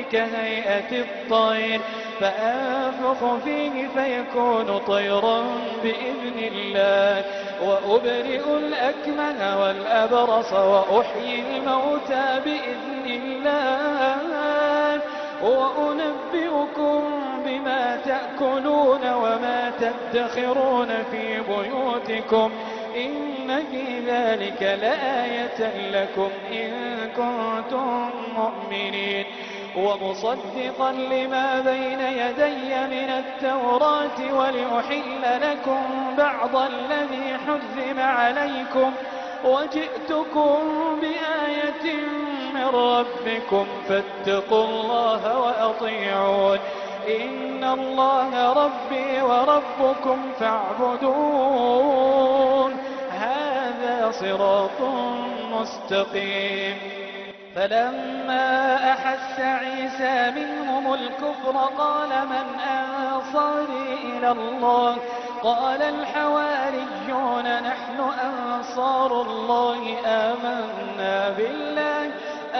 كهيئة الطير فأنفخ فيه فيكون طيرا بإذن الله وأبرئ الأكمه والأبرص وأحيي الموتى بإذن الله وأنبئكم بما تأكلون وما تدخرون في بيوتكم إن في ذلك لآية لكم إن كنتم مؤمنين ومصدقا لما بين يدي من التوراة ولأحل لكم بعض الذي حرم عليكم وجئتكم بآية من ربكم فاتقوا الله وأطيعون إن الله ربي وربكم فاعبدون هذا صراط مستقيم فلما أحس عيسى منهم الكفر قال من أنصاري إلى الله قال الحواريون نحن أنصار الله آمنا بالله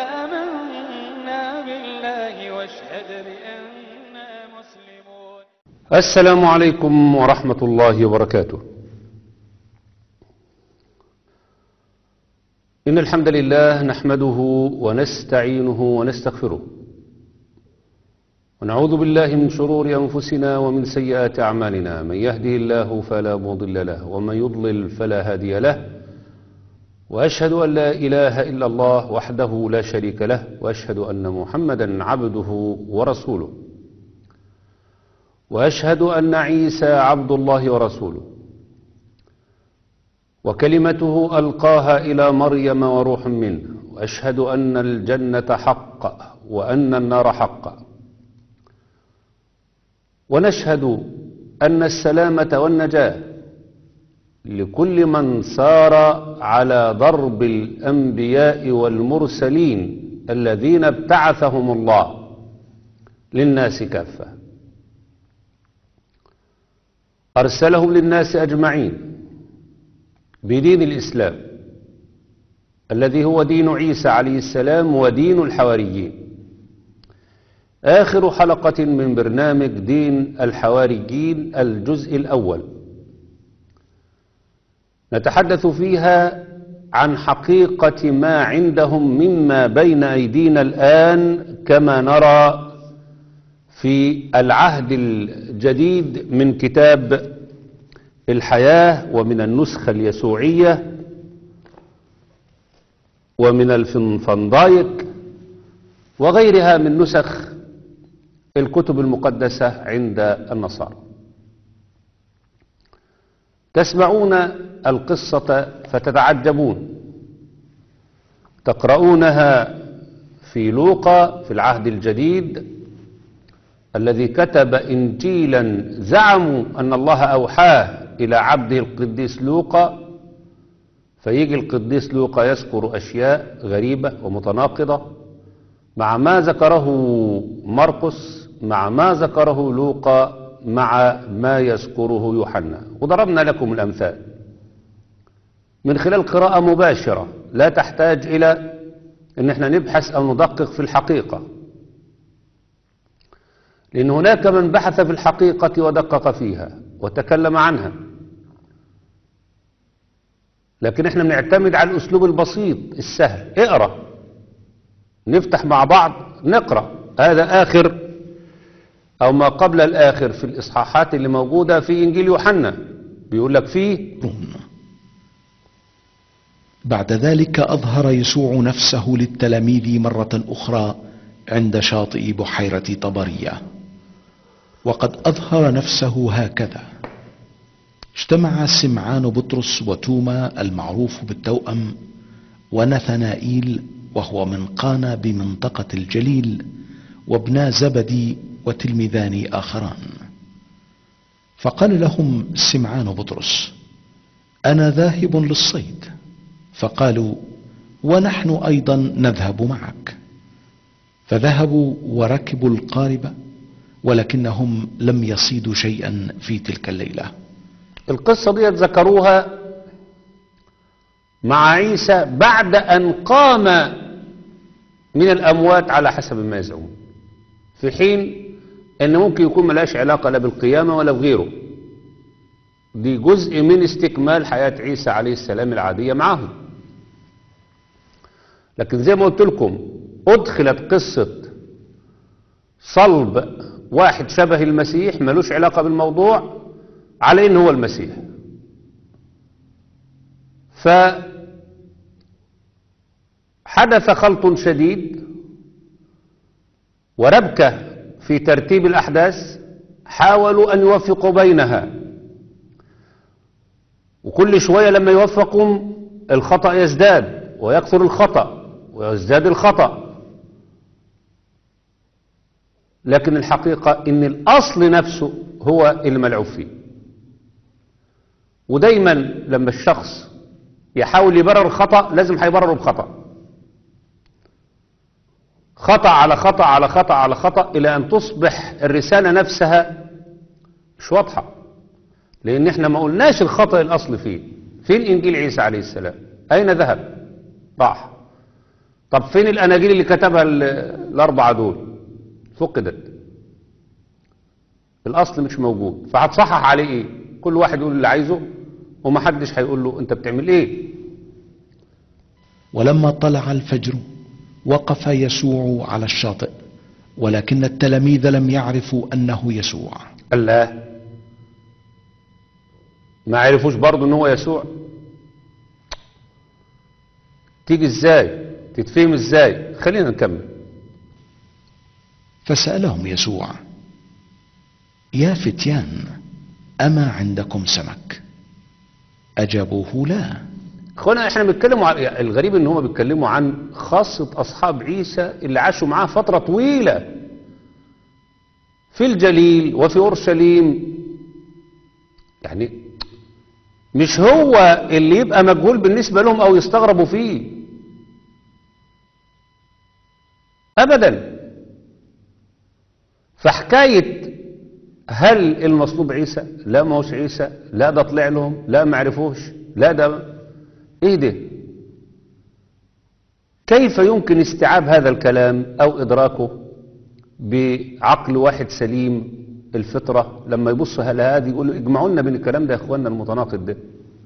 آمنا بالله واشهد بأننا مسلمون السلام عليكم ورحمة الله وبركاته إن الحمد لله نحمده ونستعينه ونستغفره ونعوذ بالله من شرور أنفسنا ومن سيئات أعمالنا من يهده الله فلا مضل له ومن يضلل فلا هادي له وأشهد أن لا إله إلا الله وحده لا شريك له وأشهد أن محمدا عبده ورسوله وأشهد أن عيسى عبد الله ورسوله وكلمته ألقاها إلى مريم وروح منه وأشهد أن الجنة حق وأن النار حق ونشهد أن السلامة والنجاة لكل من سار على ضرب الأنبياء والمرسلين الذين ابتعثهم الله للناس كافة أرسلهم للناس أجمعين بدين الإسلام الذي هو دين عيسى عليه السلام ودين الحواريين آخر حلقة من برنامج دين الحواريين الجزء الأول نتحدث فيها عن حقيقة ما عندهم مما بين أيدينا الآن كما نرى في العهد الجديد من كتاب الحياة ومن النسخة اليسوعية ومن الفنفندايك وغيرها من نسخ الكتب المقدسة عند النصارى تسمعون القصة فتتعجبون تقرؤونها في لوقا في العهد الجديد الذي كتب إنجيلا زعموا أن الله أوحاه إلى عبده القديس لوقا فيجي القديس لوقا يذكر أشياء غريبة ومتناقضة مع ما ذكره مرقس مع ما ذكره لوقا مع ما يذكره يوحنا وضربنا لكم الأمثال من خلال قراءة مباشرة لا تحتاج إلى أن احنا نبحث أو ندقق في الحقيقة لأن هناك من بحث في الحقيقة ودقق فيها وتكلم عنها لكن احنا بنعتمد على الأسلوب البسيط السهل اقرأ نفتح مع بعض نقرأ هذا آخر أو ما قبل الآخر في الإصحاحات اللي موجودة في إنجيل يوحنا بيقول لك فيه بعد ذلك أظهر يسوع نفسه للتلاميذ مرة أخرى عند شاطئ بحيرة طبرية وقد أظهر نفسه هكذا اجتمع سمعان بطرس وتوما المعروف بالتوأم ونثنائيل وهو من قانا بمنطقة الجليل وابنا زبدي وتلميذان آخران فقال لهم سمعان بطرس أنا ذاهب للصيد فقالوا ونحن أيضا نذهب معك فذهبوا وركبوا القارب ولكنهم لم يصيدوا شيئا في تلك الليلة القصة دي ذكروها مع عيسى بعد أن قام من الأموات على حسب ما يزعمون في حين ان ممكن يكون ملهاش علاقة لا بالقيامة ولا بغيره دي جزء من استكمال حياة عيسى عليه السلام العادية معهم لكن زي ما قلت لكم أدخلت قصة صلب واحد شبه المسيح ملوش علاقة بالموضوع على إن هو المسيح فحدث خلط شديد وربكة في ترتيب الأحداث حاولوا أن يوفقوا بينها وكل شوية لما يوفقوا الخطأ يزداد ويكثر الخطأ ويزداد الخطأ لكن الحقيقة ان الاصل نفسه هو الملعوب فيه ودايما لما الشخص يحاول يبرر خطأ لازم هيبرره بخطأ خطأ على خطأ على خطأ على خطأ إلى أن تصبح الرسالة نفسها مش واضحة لأن احنا ما قلناش الخطأ الأصل فيه فين إنجيل عيسى عليه السلام أين ذهب راح طب فين الأناجيل اللي كتبها ال- الأربعة دول فقدت الأصل مش موجود فهتصحح عليه إيه كل واحد يقول اللي عايزه ومحدش هيقول له أنت بتعمل إيه ولما طلع الفجر وقف يسوع على الشاطئ ولكن التلاميذ لم يعرفوا انه يسوع قال لا ما عرفوش برضه ان هو يسوع تيجي ازاي تتفهم ازاي خلينا نكمل فسالهم يسوع يا فتيان اما عندكم سمك اجابوه لا اخوانا احنا بنتكلموا عن الغريب ان هم بيتكلموا عن خاصة اصحاب عيسى اللي عاشوا معاه فترة طويلة في الجليل وفي اورشليم يعني مش هو اللي يبقى مجهول بالنسبة لهم او يستغربوا فيه ابدا فحكاية هل المصلوب عيسى لا ما هوش عيسى لا ده طلع لهم لا ما عرفوش لا ده ايه ده كيف يمكن استيعاب هذا الكلام او ادراكه بعقل واحد سليم الفطرة لما يبص على هذه يقول اجمعوا لنا بين الكلام ده يا اخواننا المتناقض ده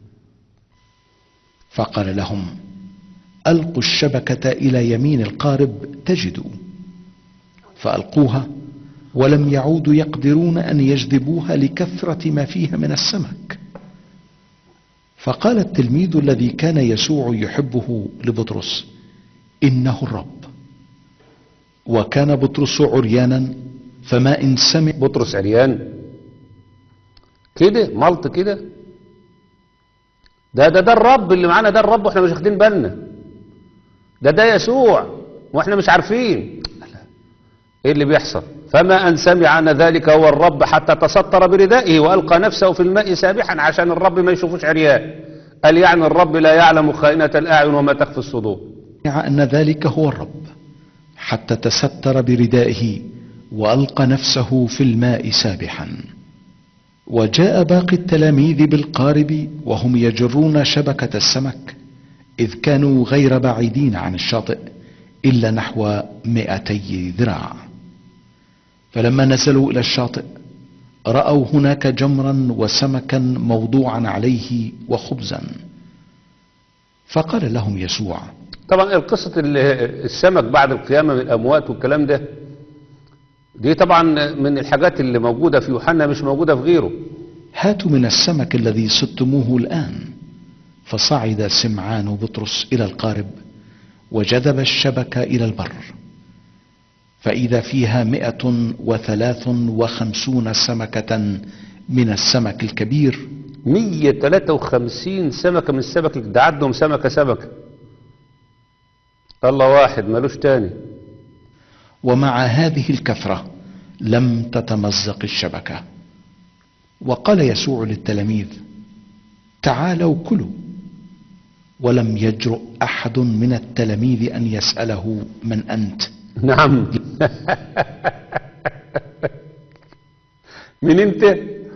فقال لهم القوا الشبكه الى يمين القارب تجدوا فالقوها ولم يعودوا يقدرون ان يجذبوها لكثره ما فيها من السمك فقال التلميذ الذي كان يسوع يحبه لبطرس انه الرب وكان بطرس عريانا فما ان سمع بطرس عريان كده ملط كده ده ده ده الرب اللي معانا ده الرب واحنا مش واخدين بالنا ده ده يسوع واحنا مش عارفين ايه اللي بيحصل فما ان سمع ان ذلك هو الرب حتى تستر بردائه والقى نفسه في الماء سابحا عشان الرب ما يشوفوش عريان قال يعني الرب لا يعلم خائنة الاعين وما تخفي الصدور ان ذلك هو الرب حتى تستر بردائه والقى نفسه في الماء سابحا وجاء باقي التلاميذ بالقارب وهم يجرون شبكه السمك اذ كانوا غير بعيدين عن الشاطئ الا نحو مائتي ذراع فلما نزلوا الى الشاطئ راوا هناك جمرا وسمكا موضوعا عليه وخبزا فقال لهم يسوع طبعا القصة ال- السمك بعد القيامة من الأموات والكلام ده دي طبعا من الحاجات اللي موجودة في يوحنا مش موجودة في غيره هاتوا من السمك الذي صدتموه الآن فصعد سمعان بطرس إلى القارب وجذب الشبكة إلى البر فإذا فيها مئة وثلاث وخمسون سمكة من السمك الكبير 153 سمكة من السمك ده عدهم سمكة سمكة الله واحد ملوش تاني ومع هذه الكثرة لم تتمزق الشبكة وقال يسوع للتلاميذ تعالوا كلوا ولم يجرؤ أحد من التلاميذ أن يسأله من أنت نعم من انت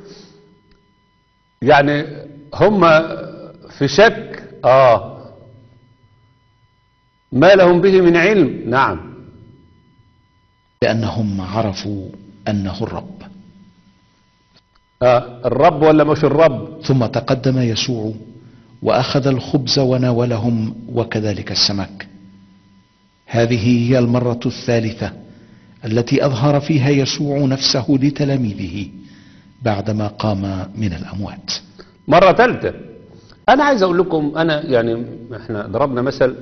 يعني هم في شك اه ما لهم به من علم نعم لأنهم عرفوا أنه الرب آه الرب ولا مش الرب ثم تقدم يسوع وأخذ الخبز وناولهم وكذلك السمك هذه هي المرة الثالثة التي أظهر فيها يسوع نفسه لتلاميذه بعدما قام من الأموات مرة ثالثة أنا عايز أقول لكم أنا يعني إحنا ضربنا مثل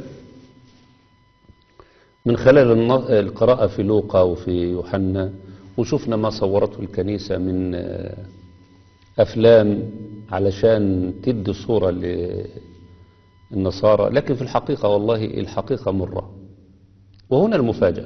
من خلال الن- القراءة في لوقا وفي يوحنا وشفنا ما صورته الكنيسة من آه، أفلام علشان تدي صورة للنصارى لكن في الحقيقة والله الحقيقة مرة وهنا المفاجأة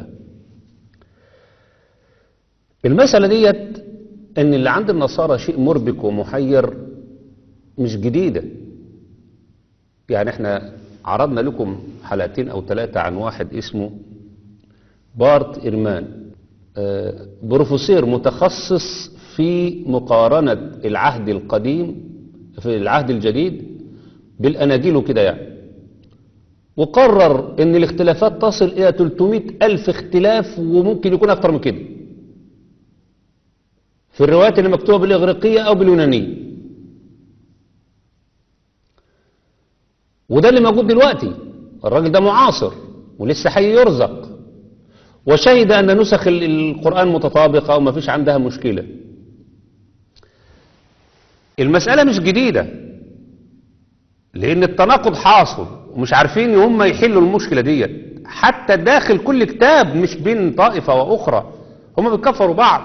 المسألة ديت ان اللي عند النصارى شيء مربك ومحير مش جديدة يعني احنا عرضنا لكم حلقتين او ثلاثة عن واحد اسمه بارت إرمان آه، بروفيسور متخصص في مقارنة العهد القديم في العهد الجديد بالأناجيل وكده يعني وقرر ان الاختلافات تصل الى 300 الف اختلاف وممكن يكون اكتر من كده في الروايات اللي مكتوبة بالإغريقية أو باليونانية وده اللي موجود دلوقتي الراجل ده معاصر ولسه حي يرزق وشهد أن نسخ ال- القرآن متطابقة وما فيش عندها مشكلة المسألة مش جديدة لأن التناقض حاصل ومش عارفين هم يحلوا المشكلة دي حتى داخل كل كتاب مش بين طائفة وأخرى هم بيكفروا بعض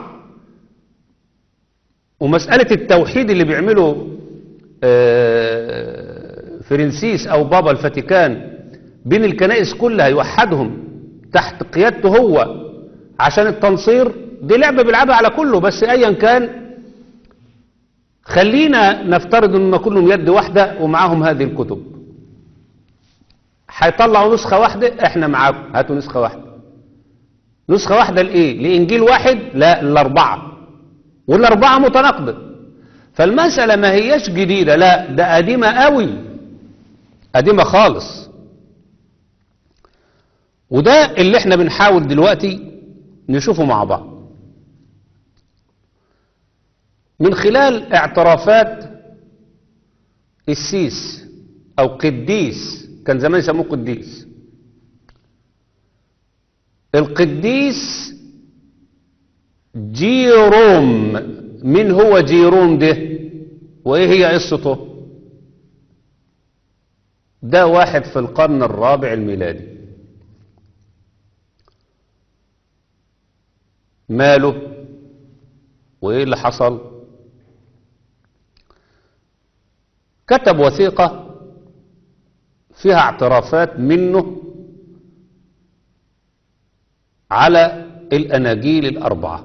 ومسألة التوحيد اللي بيعمله آه، فرنسيس أو بابا الفاتيكان بين الكنائس كلها يوحدهم تحت قيادته هو عشان التنصير دي لعبة بيلعبها على كله بس أيا كان خلينا نفترض ان كلهم يد واحدة ومعاهم هذه الكتب هيطلعوا نسخة واحدة احنا معاكم هاتوا نسخة واحدة نسخة واحدة لإيه لإنجيل واحد لا الأربعة والأربعة متناقضة فالمسألة ما هيش جديدة لا ده قديمة قوي قديمة خالص وده اللي احنا بنحاول دلوقتي نشوفه مع بعض من خلال اعترافات السيس او قديس كان زمان يسموه قديس القديس جيروم من هو جيروم ده وايه هي قصته ده واحد في القرن الرابع الميلادي ماله وايه اللي حصل كتب وثيقة فيها اعترافات منه على الأناجيل الأربعة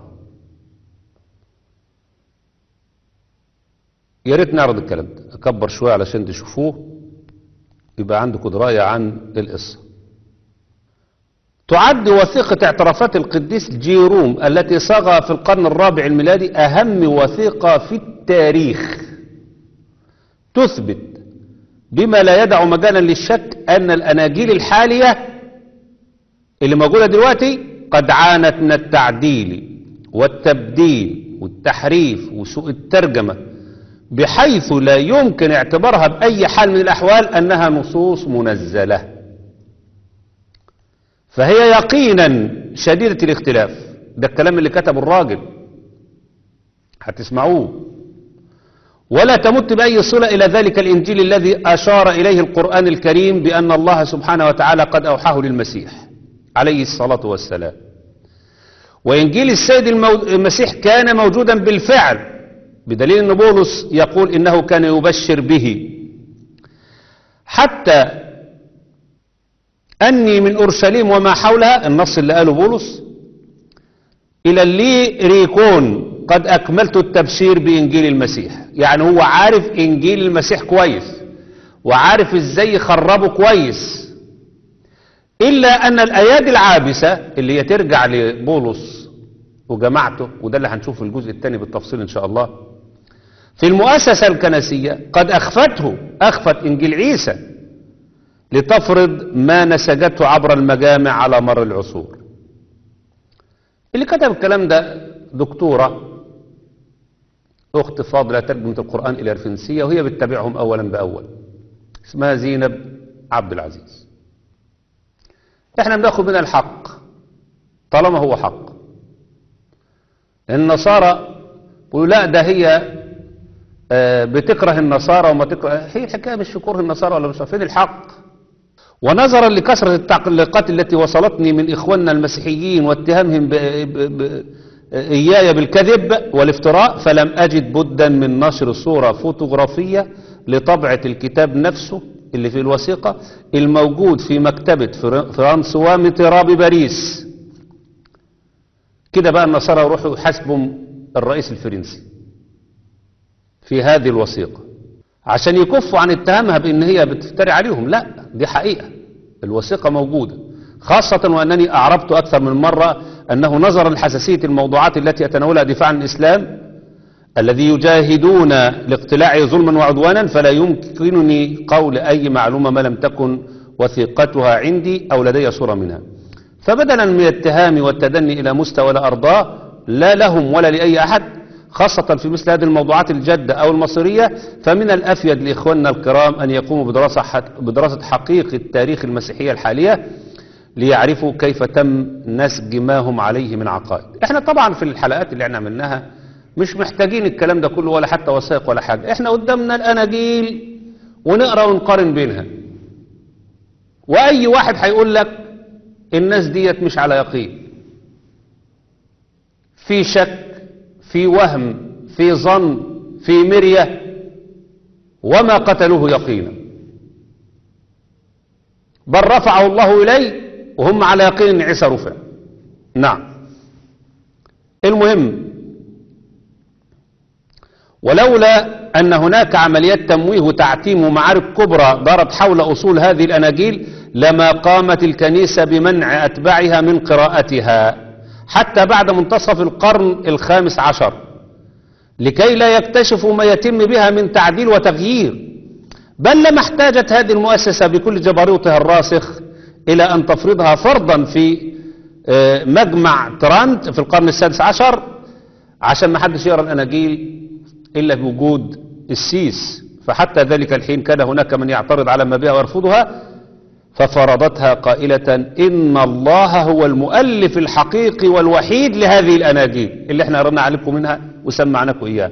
يا ريت نعرض الكلام ده أكبر شوية علشان تشوفوه يبقى عندكم دراية عن القصة تعد وثيقة اعترافات القديس جيروم التي صاغها في القرن الرابع الميلادي أهم وثيقة في التاريخ تثبت بما لا يدع مجالا للشك أن الأناجيل الحالية اللي موجودة دلوقتي قد عانت من التعديل والتبديل والتحريف وسوء الترجمة بحيث لا يمكن اعتبارها بأي حال من الأحوال أنها نصوص منزلة فهي يقينا شديدة الاختلاف ده الكلام اللي كتبه الراجل هتسمعوه ولا تمت بأي صلة إلى ذلك الإنجيل الذي أشار إليه القرآن الكريم بأن الله سبحانه وتعالى قد أوحاه للمسيح عليه الصلاة والسلام وإنجيل السيد المو- المسيح كان موجودا بالفعل بدليل أن بولس يقول إنه كان يبشر به حتى أني من أورشليم وما حولها النص اللي قاله بولس إلى اللي ريكون قد أكملت التبشير بإنجيل المسيح يعني هو عارف إنجيل المسيح كويس وعارف إزاي يخربه كويس إلا أن الأيادي العابسة اللي هي ترجع لبولس وجماعته وده اللي هنشوف في الجزء الثاني بالتفصيل إن شاء الله في المؤسسة الكنسية قد أخفته أخفت إنجيل عيسى لتفرض ما نسجته عبر المجامع على مر العصور اللي كتب الكلام ده دكتورة أخت فاضلة ترجمة القرآن إلى الفرنسية وهي بتتابعهم أولا بأول اسمها زينب عبد العزيز احنا بناخد منها الحق طالما هو حق النصارى بيقولوا لا ده هي آه، بتكره النصارى وما تكره هي الحكايه مش في كره النصارى ولا مش فين الحق ونظرا لكثره التعليقات التي وصلتني من اخواننا المسيحيين واتهامهم ب... ب... ب... اياي بالكذب والافتراء فلم اجد بدا من نشر صوره فوتوغرافيه لطبعه الكتاب نفسه اللي في الوثيقه الموجود في مكتبه فر- فرانسوا ميتيرا بباريس كده بقى النصارى يروحوا يحاسبوا الرئيس الفرنسي في هذه الوثيقة عشان يكفوا عن اتهامها بان هي بتفتري عليهم لا دي حقيقة الوثيقة موجودة خاصة وانني اعربت اكثر من مرة انه نظرا لحساسية الموضوعات التي يتناولها دفاع عن الاسلام الذي يجاهدون لاقتلاعه ظلما وعدوانا فلا يمكنني قول اي معلومة ما لم تكن وثيقتها عندي او لدي صورة منها فبدلا من الاتهام والتدني الى مستوى لا ارضاه لا لهم ولا لاي احد خاصة في مثل هذه الموضوعات الجادة أو المصيرية فمن الأفيد لإخواننا الكرام أن يقوموا بدراسة, حت- بدراسة حقيقة تاريخ المسيحية الحالية ليعرفوا كيف تم نسج ما هم عليه من عقائد احنا طبعا في الحلقات اللي احنا عملناها مش محتاجين الكلام ده كله ولا حتى وثائق ولا حاجة احنا قدامنا الأناجيل ونقرأ ونقارن بينها وأي واحد هيقول لك الناس ديت مش على يقين في شك في وهم في ظن في مرية وما قتلوه يقينا بل رفعه الله إليه وهم على يقين ان عيسى رفع نعم المهم ولولا أن هناك عمليات تمويه وتعتيم ومعارك كبرى دارت حول أصول هذه الأناجيل لما قامت الكنيسة بمنع أتباعها من قراءتها حتى بعد منتصف القرن الخامس عشر لكي لا يكتشفوا ما يتم بها من تعديل وتغيير بل لما احتاجت هذه المؤسسة بكل جبروتها الراسخ إلى أن تفرضها فرضا في آه، مجمع ترانت في القرن السادس عشر عشان ما حدش يقرأ الأناجيل إلا بوجود السيس فحتى ذلك الحين كان هناك من يعترض على ما بها ويرفضها ففرضتها قائلة إن الله هو المؤلف الحقيقي والوحيد لهذه الأناجيل اللي احنا قررنا عليكم منها وسمعناكم إياها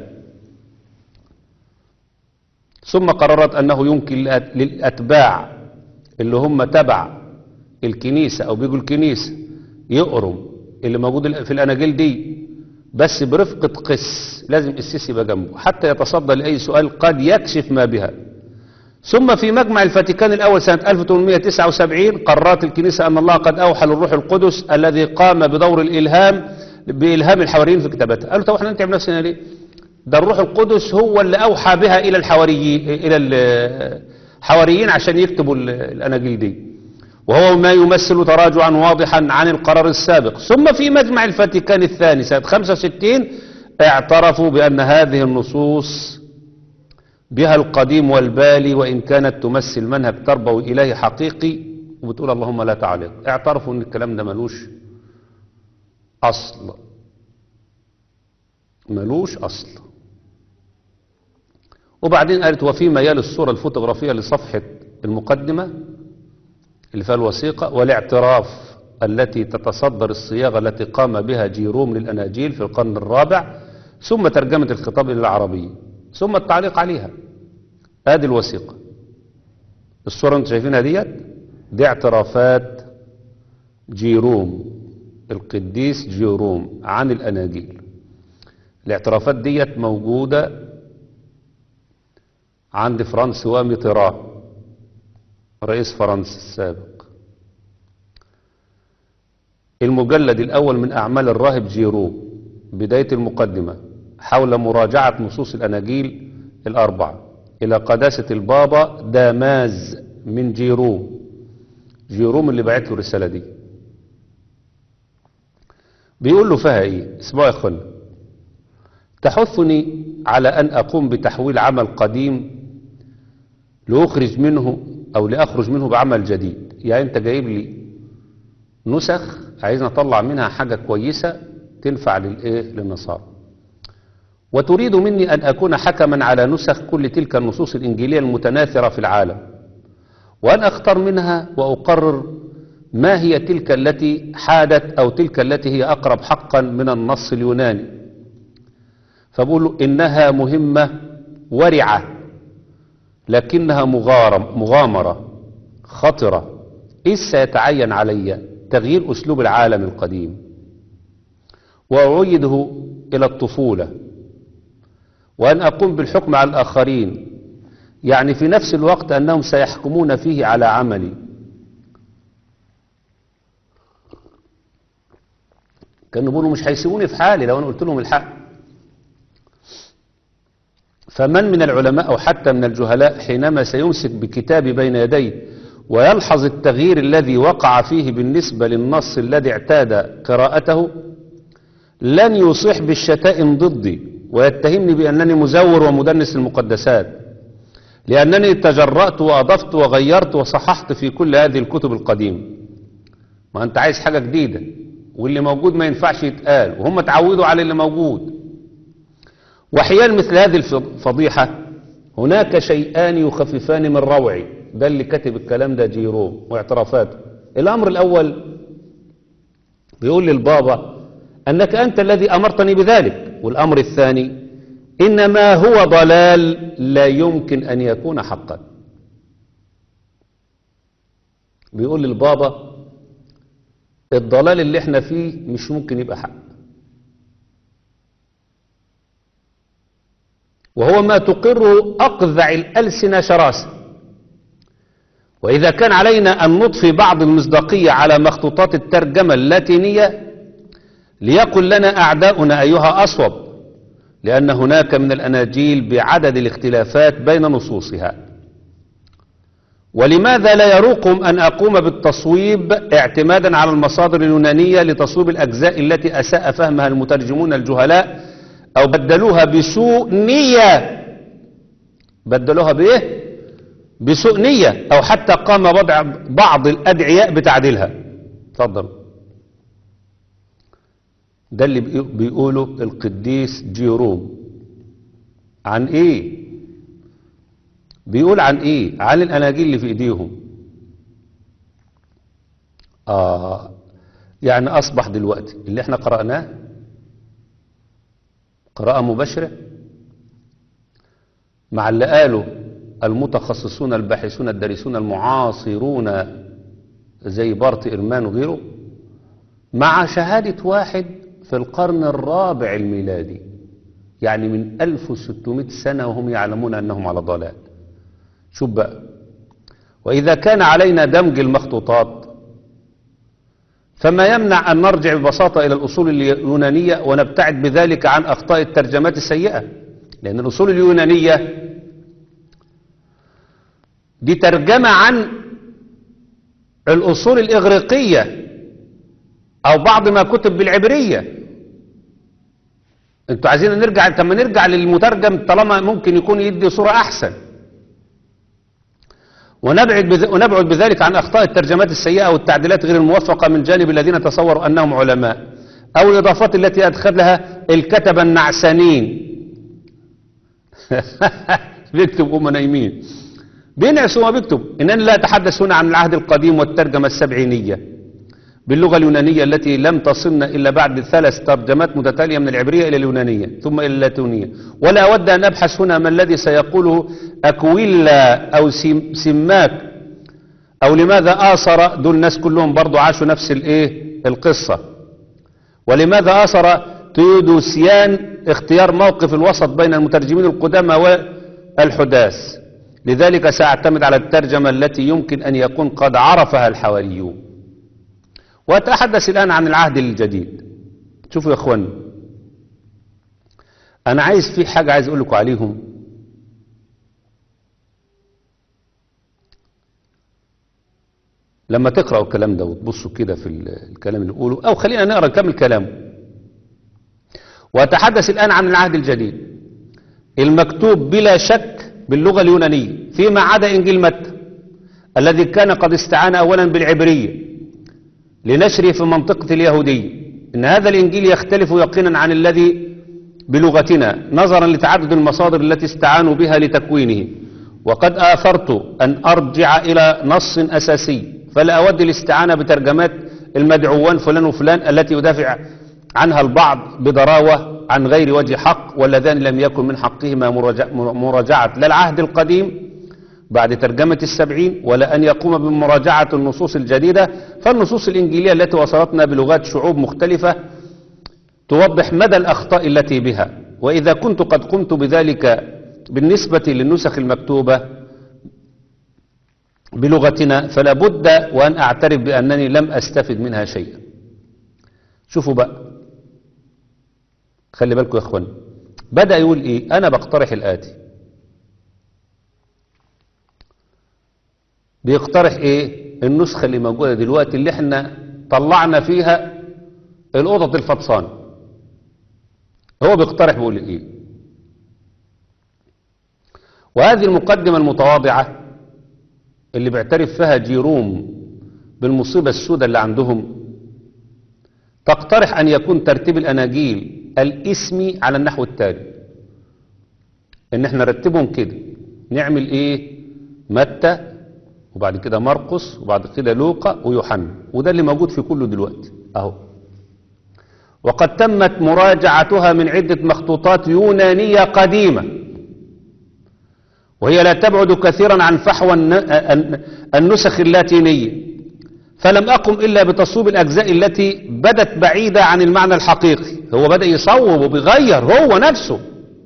ثم قررت أنه يمكن للأت- للأتباع اللي هم تبع الكنيسة أو بيجوا الكنيسة يقروا اللي موجود في الأناجيل دي بس برفقة قس لازم السيس يبقى جنبه حتى يتصدى لأي سؤال قد يكشف ما بها ثم في مجمع الفاتيكان الأول سنة 1879 قررت الكنيسة أن الله قد أوحى للروح القدس الذي قام بدور الإلهام بإلهام الحواريين في كتابتها قالوا طب احنا نتعب نفسنا ليه ده الروح القدس هو اللي أوحى بها إلى الحواريين إلى الحواريين عشان يكتبوا ال- الأناجيل دي وهو ما يمثل تراجعا واضحا عن القرار السابق ثم في مجمع الفاتيكان الثاني سنة 65 اعترفوا بأن هذه النصوص بها القديم والبالي وإن كانت تمثل منهج تربوي إلهي حقيقي وبتقول اللهم لا تعلق اعترفوا أن الكلام ده ملوش أصل ملوش أصل وبعدين قالت وفي ميال الصورة الفوتوغرافية لصفحة المقدمة اللي فيها الوثيقة والاعتراف التي تتصدر الصياغة التي قام بها جيروم للأناجيل في القرن الرابع ثم ترجمة الخطاب إلى العربية ثم التعليق عليها ادي الوثيقة الصورة انتم شايفينها ديت دي اعترافات جيروم القديس جيروم عن الأناجيل الاعترافات ديت موجودة عند فرانسوا ميتران رئيس فرنسا السابق المجلد الأول من أعمال الراهب جيروم بداية المقدمة حول مراجعة نصوص الأناجيل الأربعة إلى قداسة البابا داماز من جيروم جيروم اللي بعت له الرسالة دي بيقول له فيها ايه اسمعوا يا اخوانا تحثني على ان اقوم بتحويل عمل قديم لاخرج منه او لاخرج منه بعمل جديد يعني انت جايب لي نسخ عايزنا اطلع منها حاجة كويسة تنفع للإيه للنصارى وتريد مني أن أكون حكما على نسخ كل تلك النصوص الإنجيلية المتناثرة في العالم وأن أختار منها وأقرر ما هي تلك التي حادت أو تلك التي هي أقرب حقا من النص اليوناني فبقولوا إنها مهمة ورعة لكنها مغارم مغامرة خطرة إذ سيتعين علي تغيير أسلوب العالم القديم وأعيده إلى الطفولة وأن أقوم بالحكم على الآخرين يعني في نفس الوقت أنهم سيحكمون فيه على عملي كانوا بيقولوا مش هيسيبوني في حالي لو أنا قلت لهم الحق فمن من العلماء أو حتى من الجهلاء حينما سيمسك بكتابي بين يديه ويلحظ التغيير الذي وقع فيه بالنسبة للنص الذي اعتاد قراءته لن يصيح بالشتائم ضدي ويتهمني بأنني مزور ومدنس المقدسات لأنني تجرأت وأضفت وغيرت وصححت في كل هذه الكتب القديمة ما أنت عايز حاجة جديدة واللي موجود ما ينفعش يتقال وهم تعودوا على اللي موجود وحيال مثل هذه الفضيحة هناك شيئان يخففان من روعي ده اللي كتب الكلام ده جيروم واعترافاته الأمر الأول بيقول للبابا أنك أنت الذي أمرتني بذلك والأمر الثاني إنما هو ضلال لا يمكن أن يكون حقا بيقول للبابا الضلال اللي احنا فيه مش ممكن يبقى حق وهو ما تقره أقذع الألسنة شراسة وإذا كان علينا أن نضفي بعض المصداقية على مخطوطات الترجمة اللاتينية ليقل لنا أعداؤنا أيها أصوب لأن هناك من الأناجيل بعدد الاختلافات بين نصوصها ولماذا لا يروقهم أن أقوم بالتصويب اعتمادا على المصادر اليونانية لتصويب الأجزاء التي أساء فهمها المترجمون الجهلاء أو بدلوها بسوء نية بدلوها بإيه؟ بسوء نية أو حتى قام وضع بعض الأدعياء بتعديلها تفضل ده اللي بيقوله القديس جيروم عن ايه بيقول عن ايه عن الاناجيل اللي في ايديهم اه يعني اصبح دلوقتي اللي احنا قرأناه قراءة مباشرة مع اللي قالوا المتخصصون الباحثون الدارسون المعاصرون زي بارت إرمان وغيره مع شهادة واحد في القرن الرابع الميلادي يعني من 1600 سنة وهم يعلمون أنهم على ضلال شوف بقى وإذا كان علينا دمج المخطوطات فما يمنع أن نرجع ببساطة إلى الأصول اليونانية ونبتعد بذلك عن أخطاء الترجمات السيئة لأن الأصول اليونانية دي ترجمة عن الأصول الإغريقية أو بعض ما كتب بالعبرية انتوا عايزين نرجع طب ما نرجع للمترجم طالما ممكن يكون يدي صورة أحسن ونبعد بذ... ونبعد بذلك عن أخطاء الترجمات السيئة والتعديلات غير الموفقة من جانب الذين تصوروا أنهم علماء أو الإضافات التي أدخلها الكتبة النعسانين بيكتب هم نايمين بينعس وما بيكتب إنني لا أتحدث هنا عن العهد القديم والترجمة السبعينية باللغة اليونانية التي لم تصلنا إلا بعد ثلاث ترجمات متتالية من العبرية إلى اليونانية ثم إلى اللاتونية ولا أود أن أبحث هنا ما الذي سيقوله أكويلا أو سيم سماك أو لماذا آثر دول الناس كلهم برضو عاشوا نفس الإيه القصة ولماذا آثر تيودوسيان اختيار موقف الوسط بين المترجمين القدامى والحداث لذلك سأعتمد على الترجمة التي يمكن أن يكون قد عرفها الحواريون وأتحدث الآن عن العهد الجديد شوفوا يا أخوان أنا عايز في حاجة عايز أقول لكم عليهم لما تقرأوا الكلام ده وتبصوا كده في الكلام اللي بيقوله أو خلينا نقرأ نكمل كلامه وأتحدث الآن عن العهد الجديد المكتوب بلا شك باللغة اليونانية فيما عدا إنجيل متى الذي كان قد استعان أولا بالعبرية لنشره في منطقة اليهودية إن هذا الإنجيل يختلف يقينا عن الذي بلغتنا نظرا لتعدد المصادر التي استعانوا بها لتكوينه وقد آثرت أن أرجع إلى نص أساسي فلا أود الاستعانة بترجمات المدعوان فلان وفلان التي يدافع عنها البعض بضراوة عن غير وجه حق واللذان لم يكن من حقهما مراجع- مراجعة لا العهد القديم بعد ترجمة السبعين ولا أن يقوم بمراجعة النصوص الجديدة فالنصوص الإنجيلية التي وصلتنا بلغات شعوب مختلفة توضح مدى الأخطاء التي بها وإذا كنت قد قمت بذلك بالنسبة للنسخ المكتوبة بلغتنا فلا بد وأن أعترف بأنني لم أستفد منها شيئا شوفوا بقى خلي بالكم يا أخوان بدأ يقول إيه أنا بقترح الآتي بيقترح إيه النسخة اللي موجودة دلوقتي اللي احنا طلعنا فيها القطط الفطسان هو بيقترح بيقول ايه وهذه المقدمة المتواضعة اللي بيعترف فيها جيروم بالمصيبة السوداء اللي عندهم تقترح أن يكون ترتيب الأناجيل الاسمي على النحو التالي إن احنا نرتبهم كده نعمل إيه متى وبعد كده مرقس وبعد كده لوقا ويوحنا وده اللي موجود في كله دلوقتي أهو وقد تمت مراجعتها من عدة مخطوطات يونانية قديمة وهي لا تبعد كثيرا عن فحوى الن- الن- النسخ اللاتينية فلم أقم إلا بتصويب الأجزاء التي بدت بعيدة عن المعنى الحقيقي هو بدأ يصوب وبيغير هو نفسه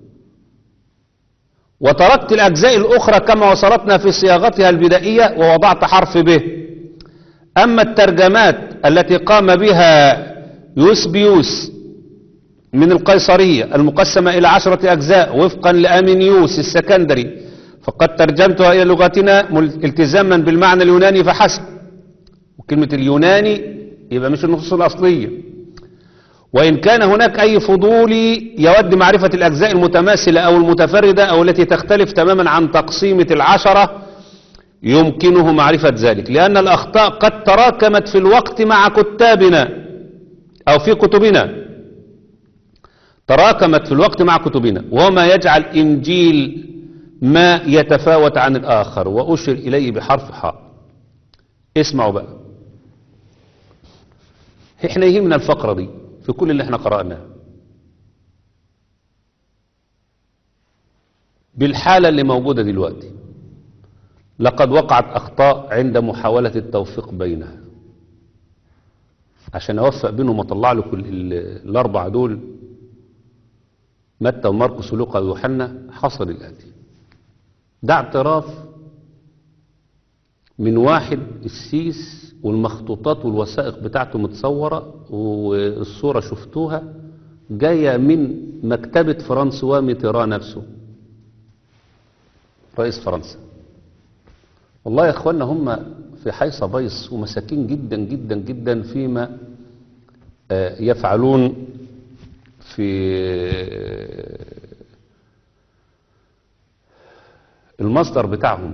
وتركت الأجزاء الأخرى كما وصلتنا في صياغتها البدائية ووضعت حرف به أما الترجمات التي قام بها يوسبيوس من القيصرية المقسمة إلى عشرة أجزاء وفقا لأمينيوس السكندري فقد ترجمتها إلى لغتنا مل- التزاما بالمعنى اليوناني فحسب وكلمة اليوناني يبقى مش النصوص الأصلية وإن كان هناك أي فضولي يود معرفة الأجزاء المتماثلة أو المتفردة أو التي تختلف تماما عن تقسيمة العشرة يمكنه معرفة ذلك لأن الأخطاء قد تراكمت في الوقت مع كتابنا أو في كتبنا تراكمت في الوقت مع كتبنا وما يجعل إنجيل ما يتفاوت عن الآخر وأشر إليه بحرف حاء اسمعوا بقى احنا يهمنا الفقرة دي في كل اللي احنا قرأناه بالحالة اللي موجودة دلوقتي لقد وقعت أخطاء عند محاولة التوفيق بينها عشان أوفق بينهم وأطلع لكم ال- ال- الأربعة دول متى ومرقس ولوقا ويوحنا حصل الآتي ده اعتراف من واحد السيس والمخطوطات والوثائق بتاعته متصورة والصورة شفتوها جاية من مكتبة فرانسوا ميتيرا نفسه رئيس فرنسا والله يا اخوانا هم في حيصة بيص ومساكين جدا جدا جدا فيما آه، يفعلون في المصدر بتاعهم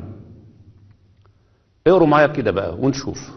اقروا معايا كده بقى ونشوف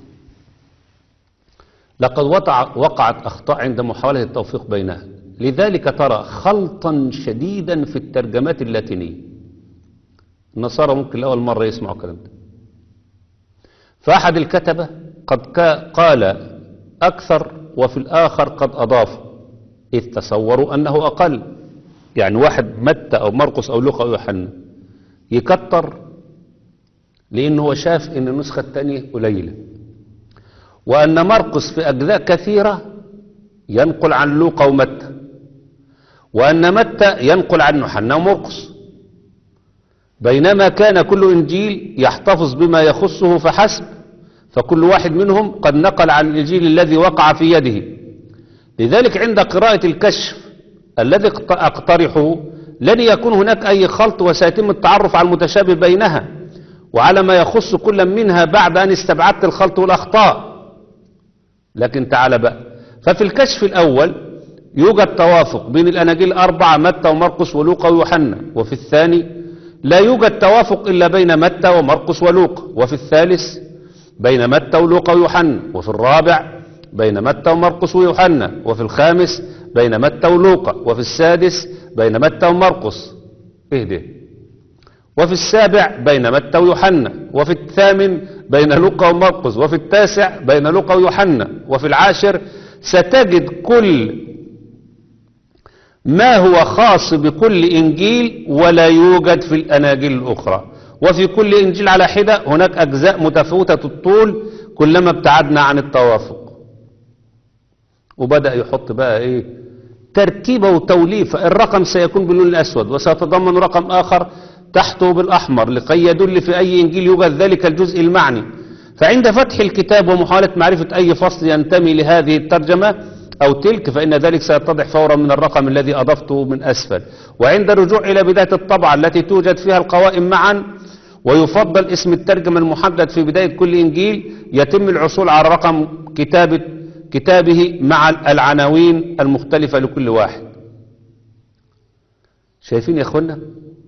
لقد وقع وقعت أخطاء عند محاولة التوفيق بينها لذلك ترى خلطا شديدا في الترجمات اللاتينية النصارى ممكن لأول مرة يسمعوا الكلام ده فأحد الكتبة قد كا- قال أكثر وفي الآخر قد أضاف إذ تصوروا أنه أقل يعني واحد متى أو مرقس أو لوقا أو يوحنا يكتر لأنه هو شاف أن النسخة الثانية قليلة وأن مرقس في أجزاء كثيرة ينقل عن لوقا ومتى وأن متى ينقل عن يوحنا ومرقس بينما كان كل إنجيل يحتفظ بما يخصه فحسب فكل واحد منهم قد نقل عن الإنجيل الذي وقع في يده لذلك عند قراءة الكشف الذي اقت- أقترحه لن يكون هناك أي خلط وسيتم التعرف على المتشابه بينها وعلى ما يخص كل منها بعد أن استبعدت الخلط والأخطاء لكن تعال بقى ففي الكشف الأول يوجد توافق بين الأناجيل الأربعة متى ومرقس ولوقا ويوحنا وفي الثاني لا يوجد توافق إلا بين متى ومرقس ولوقا وفي الثالث بين متى ولوقا ويوحنا وفي الرابع بين متى ومرقس ويوحنا وفي الخامس بين متى ولوقا وفي السادس بين متى ومرقس ايه ده وفي السابع بين متى ويوحنا وفي الثامن بين لوقا ومرقس وفي التاسع بين لوقا ويوحنا وفي العاشر ستجد كل ما هو خاص بكل إنجيل ولا يوجد في الأناجيل الأخرى وفي كل إنجيل على حدة هناك أجزاء متفاوتة الطول كلما ابتعدنا عن التوافق وبدأ يحط بقى إيه ترتيبة وتوليفة الرقم سيكون باللون الأسود وسيتضمن رقم آخر تحته بالأحمر لكي يدل في أي إنجيل يوجد ذلك الجزء المعني فعند فتح الكتاب ومحاولة معرفة أي فصل ينتمي لهذه الترجمة أو تلك فإن ذلك سيتضح فورا من الرقم الذي أضفته من أسفل وعند الرجوع إلى بداية الطبعة التي توجد فيها القوائم معا ويفضل اسم الترجمة المحدد في بداية كل إنجيل يتم الحصول على رقم كتابة كتابه مع العناوين المختلفة لكل واحد شايفين يا اخوانا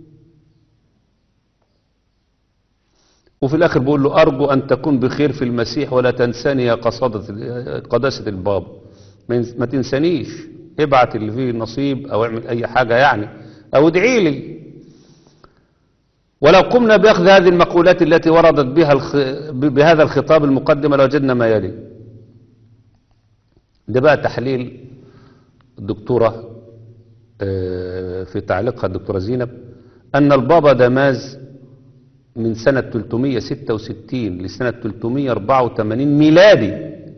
وفي الاخر بيقول له ارجو ان تكون بخير في المسيح ولا تنساني يا قصادة قداسة الباب ما ينس- ما تنسانيش ابعت اللي فيه نصيب او اعمل اي حاجة يعني او ادعي لي ولو قمنا باخذ هذه المقولات التي وردت بها الخ... ب- بهذا الخطاب المقدمة لوجدنا ما يلي ده بقى تحليل الدكتورة آه، في تعليقها الدكتورة زينب أن البابا دماز من سنة 366 لسنة 384 ميلادي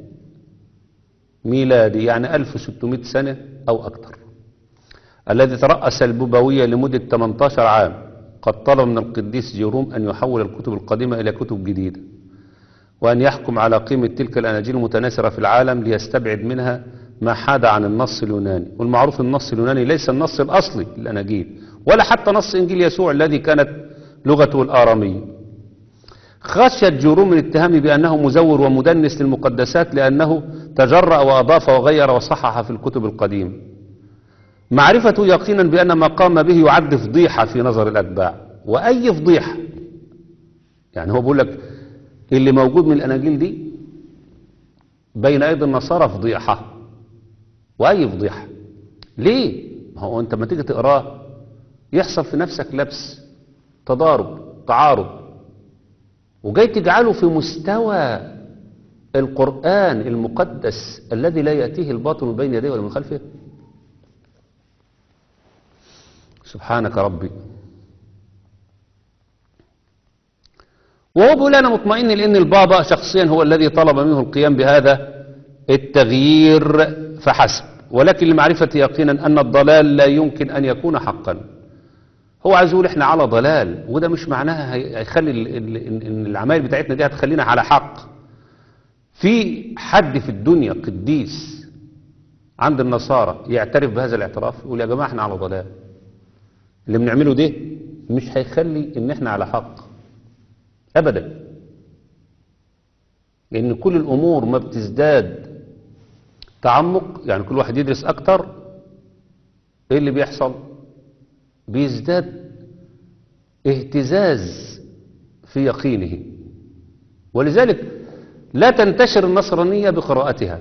ميلادي يعني 1600 سنة أو أكثر الذي ترأس البوبوية لمدة 18 عام قد طلب من القديس جيروم أن يحول الكتب القديمة إلى كتب جديدة وأن يحكم على قيمة تلك الأناجيل المتناثرة في العالم ليستبعد منها ما حاد عن النص اليوناني والمعروف النص اليوناني ليس النص الأصلي للأناجيل ولا حتى نص إنجيل يسوع الذي كانت لغته الآرامية خشيت جيروم من اتهامه بأنه مزور ومدنس للمقدسات لأنه تجرأ وأضاف وغير وصحح في الكتب القديمة معرفته يقينا بأن ما قام به يعد فضيحة في نظر الأتباع وأي فضيحة يعني هو بيقول لك اللي موجود من الأناجيل دي بين أيدي النصارى فضيحة وأي فضيحة ليه؟ ما هو أنت ما تيجي تقراه يحصل في نفسك لبس تضارب تعارض وجاي تجعله في مستوى القرآن المقدس الذي لا يأتيه الباطل من بين يديه ولا من خلفه سبحانك ربي وهو بيقول أنا مطمئن لأن البابا شخصيا هو الذي طلب منه القيام بهذا التغيير فحسب ولكن لمعرفة يقينا أن الضلال لا يمكن أن يكون حقا هو عايز يقول احنا على ضلال وده مش معناها هي- هيخلي ال- ال- ال- ان العمايل بتاعتنا دي هتخلينا على حق في حد في الدنيا قديس عند النصارى يعترف بهذا الاعتراف يقول يا جماعة احنا على ضلال اللي بنعمله ده مش هيخلي ان احنا على حق ابدا لان كل الامور ما بتزداد تعمق يعني كل واحد يدرس اكتر ايه اللي بيحصل بيزداد اهتزاز في يقينه ولذلك لا تنتشر النصرانية بقراءتها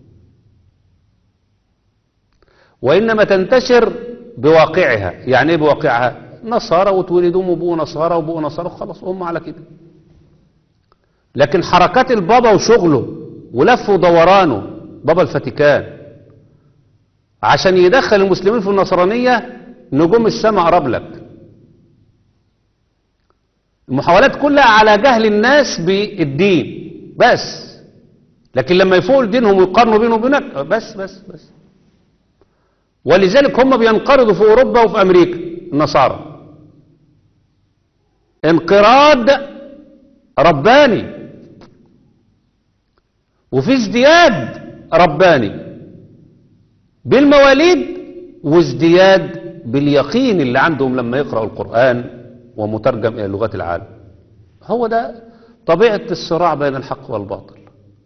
وإنما تنتشر بواقعها يعني ايه بواقعها نصارى وتولدوا وابوه نصارى وابوه نصارى وخلاص هم على كده لكن حركات البابا وشغله ولفه ودورانه بابا الفاتيكان عشان يدخل المسلمين في النصرانية نجوم السماء قرب لك المحاولات كلها على جهل الناس بالدين بس لكن لما يفوقوا لدينهم ويقارنوا بينه وبينك بس بس بس ولذلك هم بينقرضوا في أوروبا وفي أمريكا النصارى انقراض رباني وفي ازدياد رباني بالمواليد وازدياد باليقين اللي عندهم لما يقرأوا القرآن ومترجم إلى لغات العالم هو ده طبيعة الصراع بين الحق والباطل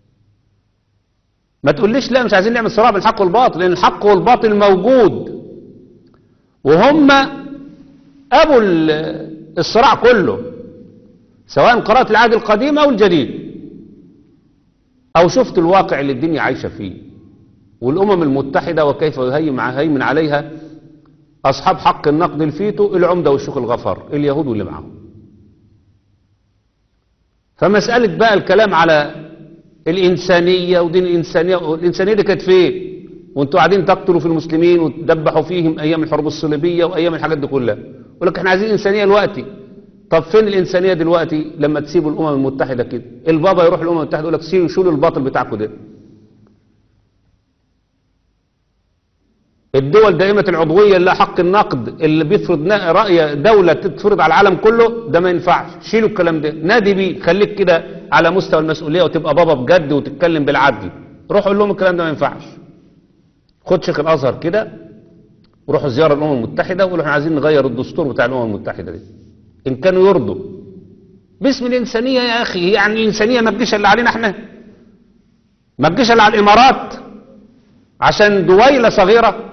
ما تقوليش لا مش عايزين نعمل صراع بين الحق والباطل لأن الحق والباطل موجود وهم أبو ال- الصراع كله سواء قرأت العهد القديم أو الجديد أو شفت الواقع اللي الدنيا عايشة فيه والأمم المتحدة وكيف يهيمن هيمن عليها أصحاب حق النقد الفيتو العمدة والشيخ الغفار اليهود واللي معاهم فمسألة بقى الكلام على الإنسانية ودين الإنسانية والإنسانية دي كانت فين وانتوا قاعدين تقتلوا في المسلمين وتدبحوا فيهم أيام الحروب الصليبية وأيام الحاجات دي كلها يقول لك احنا عايزين إنسانية دلوقتي طب فين الإنسانية دلوقتي لما تسيبوا الأمم المتحدة كده البابا يروح الأمم المتحدة يقول لك سيبوا شيلوا الباطل بتاعكم ده الدول دائمة العضوية اللي حق النقد اللي بيفرض نا- رأي دولة تتفرض على العالم كله ده ما ينفعش شيلوا الكلام ده نادي بيه خليك كده على مستوى المسؤولية وتبقى بابا بجد وتتكلم بالعدل روح قول لهم الكلام ده ما ينفعش خد شيخ الأزهر كده وروحوا زيارة الأمم المتحدة وقولوا احنا عايزين نغير الدستور بتاع الأمم المتحدة دي إن كانوا يرضوا باسم الإنسانية يا أخي يعني الإنسانية ما تجيش إلا علينا احنا ما تجيش إلا على الإمارات عشان دويلة صغيرة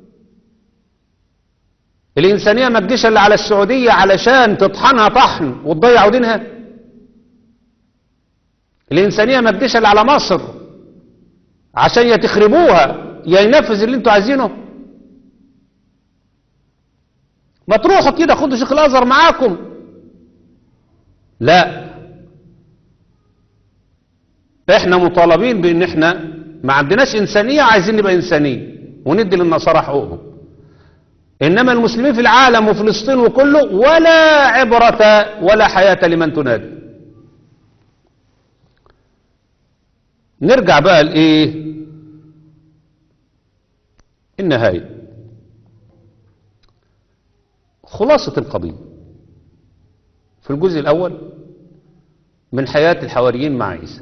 الإنسانية ما تجيش إلا على السعودية علشان تطحنها طحن وتضيع دينها الإنسانية ما تجيش إلا على مصر عشان يا تخربوها يا ينفذ اللي انتوا عايزينه ما تروحوا كده خدوا شيخ الازهر معاكم لا احنا مطالبين بان احنا ما عندناش انسانيه عايزين نبقى انسانيه وندي للنصارى حقوقهم انما المسلمين في العالم وفلسطين وكله ولا عبره ولا حياه لمن تنادي نرجع بقى لايه النهايه خلاصة القضية في الجزء الأول من حياة الحواريين مع عيسى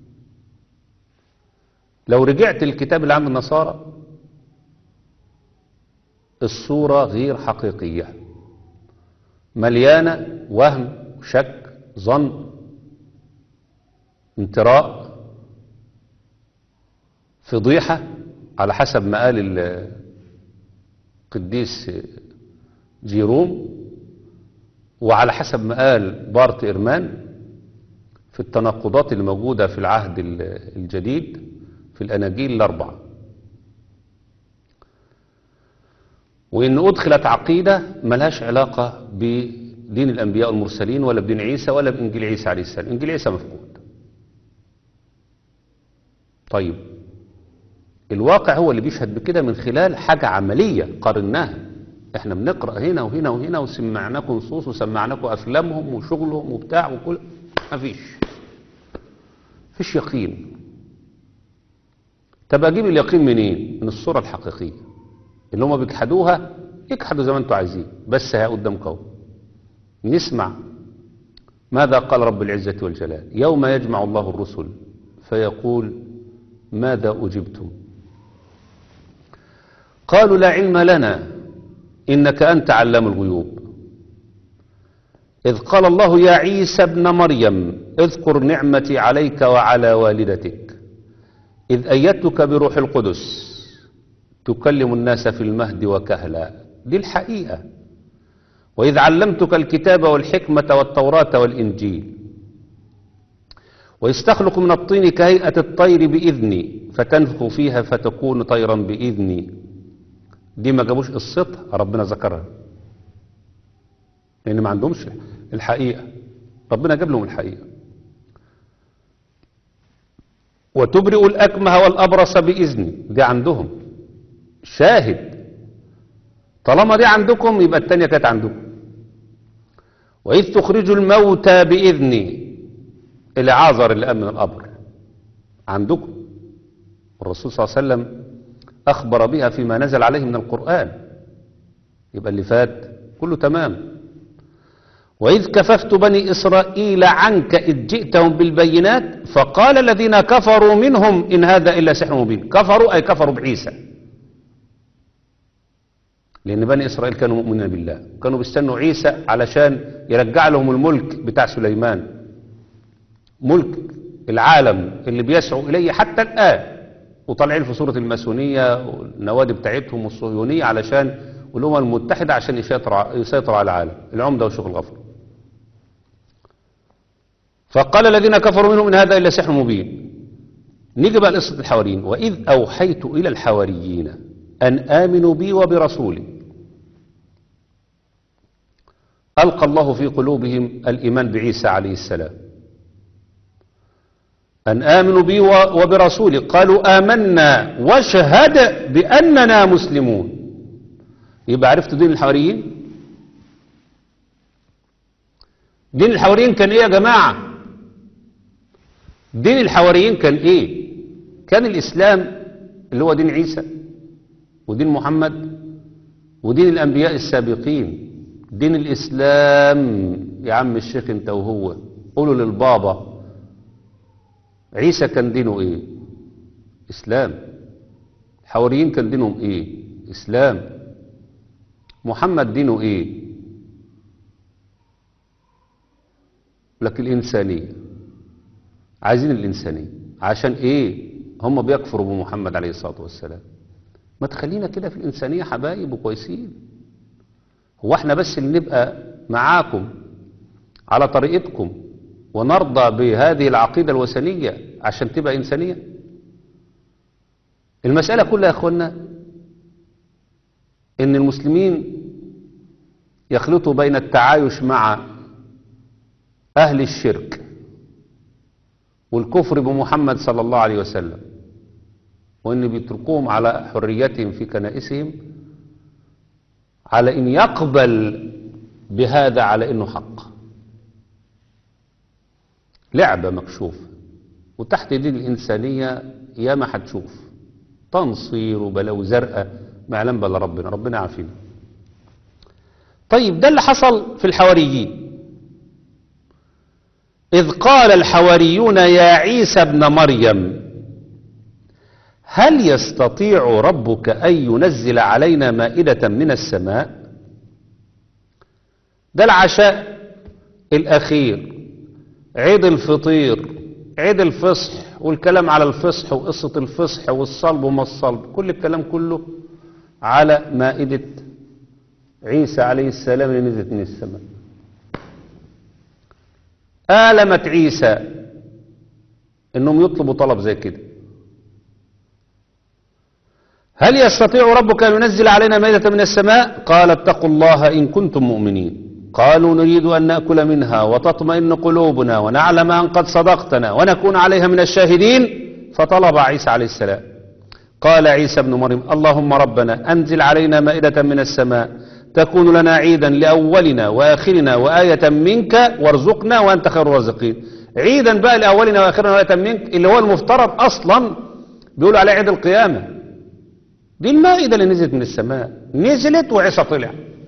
لو رجعت الكتاب اللي عند النصارى الصورة غير حقيقية مليانة وهم شك ظن انتراء فضيحة على حسب ما قال القديس جيروم وعلى حسب ما قال بارت إرمان في التناقضات اللي موجودة في العهد الجديد في الأناجيل الأربعة وإن أدخلت عقيدة ملهاش علاقة بدين الأنبياء المرسلين ولا بدين عيسى ولا بإنجيل عيسى عليه السلام إنجيل عيسى مفقود طيب الواقع هو اللي بيشهد بكده من خلال حاجة عملية قارناها احنا بنقرأ هنا وهنا وهنا وسمعناكم نصوص وسمعناكم أفلامهم وشغلهم وبتاع وكل مفيش فيش يقين طب أجيب اليقين منين من الصورة الحقيقية اللي هم بيجحدوها يجحدوا زي ما انتوا عايزين بس ها قدامكم نسمع ماذا قال رب العزة والجلال يوم يجمع الله الرسل فيقول ماذا أجبتم قالوا لا علم لنا إنك أنت علام الغيوب إذ قال الله يا عيسى ابن مريم اذكر نعمتي عليك وعلى والدتك إذ أيدتك بروح القدس تكلم الناس في المهد وكهلا دي الحقيقة وإذ علمتك الكتاب والحكمة والتوراة والإنجيل وإذ تخلق من الطين كهيئة الطير بإذني فتنفخ فيها فتكون طيرا بإذني دي ما جابوش قصتها ربنا ذكرها لان ما عندهمش الحقيقه ربنا جاب لهم الحقيقه وتبرئ الاكمه والابرص باذني دي عندهم شاهد طالما دي عندكم يبقى التانية كانت عندكم وإذ تخرج الموتى بإذني العازر اللي قام من القبر عندكم والرسول صلى الله عليه وسلم أخبر بها فيما نزل عليه من القرآن يبقى اللي فات كله تمام وإذ كففت بني إسرائيل عنك إذ جئتهم بالبينات فقال الذين كفروا منهم إن هذا إلا سحر مبين كفروا أي كفروا بعيسى لأن بني إسرائيل كانوا مؤمنين بالله كانوا بيستنوا عيسى علشان يرجع لهم الملك بتاع سليمان ملك العالم اللي بيسعوا إليه حتى الآن وطالعين في صورة الماسونية والنوادي بتاعتهم والصهيونية علشان والأمم المتحدة عشان يسيطر يسيطر على العالم العمدة والشيخ الغفر فقال الذين كفروا منهم إن هذا إلا سحر مبين نيجي بقى لقصة الحواريين وإذ أوحيت إلى الحواريين أن آمنوا بي وبرسولي ألقى الله في قلوبهم الإيمان بعيسى عليه السلام أن آمنوا بي و- وبرسولي قالوا آمنا واشهد بأننا مسلمون يبقى عرفتوا دين الحواريين دين الحواريين كان ايه يا جماعة دين الحواريين كان ايه كان الاسلام اللي هو دين عيسى ودين محمد ودين الانبياء السابقين دين الاسلام يا عم الشيخ انت وهو قولوا للبابا عيسى كان دينه ايه اسلام الحواريين كان دينهم ايه اسلام محمد دينه ايه لكن الإنسانية عايزين الإنسانية عشان إيه هم بيكفروا بمحمد عليه الصلاة والسلام ما تخلينا كده في الإنسانية حبايب وكويسين هو احنا بس اللي نبقى معاكم على طريقتكم ونرضى بهذه العقيدة الوثنية عشان تبقى إنسانية المسألة كلها يا أخوانا إن المسلمين يخلطوا بين التعايش مع أهل الشرك والكفر بمحمد صلى الله عليه وسلم وإن بيتركوهم على حريتهم في كنائسهم على إن يقبل بهذا على إنه حق لعبة مكشوفة وتحت دين الإنسانية يا ما هتشوف تنصير وبلاو زرقاء ما يعلم بلا ربنا ربنا عافينا طيب ده اللي حصل في الحواريين إذ قال الحواريون يا عيسى ابن مريم هل يستطيع ربك أن ينزل علينا مائدة من السماء ده العشاء الأخير عيد الفطير عيد الفصح والكلام على الفصح وقصة الفصح والصلب وما الصلب كل الكلام كله على مائدة عيسى عليه السلام اللي نزلت من السماء آلمت عيسى انهم يطلبوا طلب زي كده هل يستطيع ربك أن ينزل علينا مائدة من السماء قال اتقوا الله إن كنتم مؤمنين قالوا نريد أن نأكل منها وتطمئن قلوبنا ونعلم أن قد صدقتنا ونكون عليها من الشاهدين فطلب عيسى عليه السلام قال عيسى ابن مريم اللهم ربنا أنزل علينا مائدة من السماء تكون لنا عيدا لأولنا وآخرنا وآية منك وارزقنا وأنت خير الرازقين عيدا بقى لأولنا وآخرنا وآية منك اللي هو المفترض أصلا بيقولوا عليه عيد القيامة دي المائدة اللي نزلت من السماء نزلت وعيسى طلع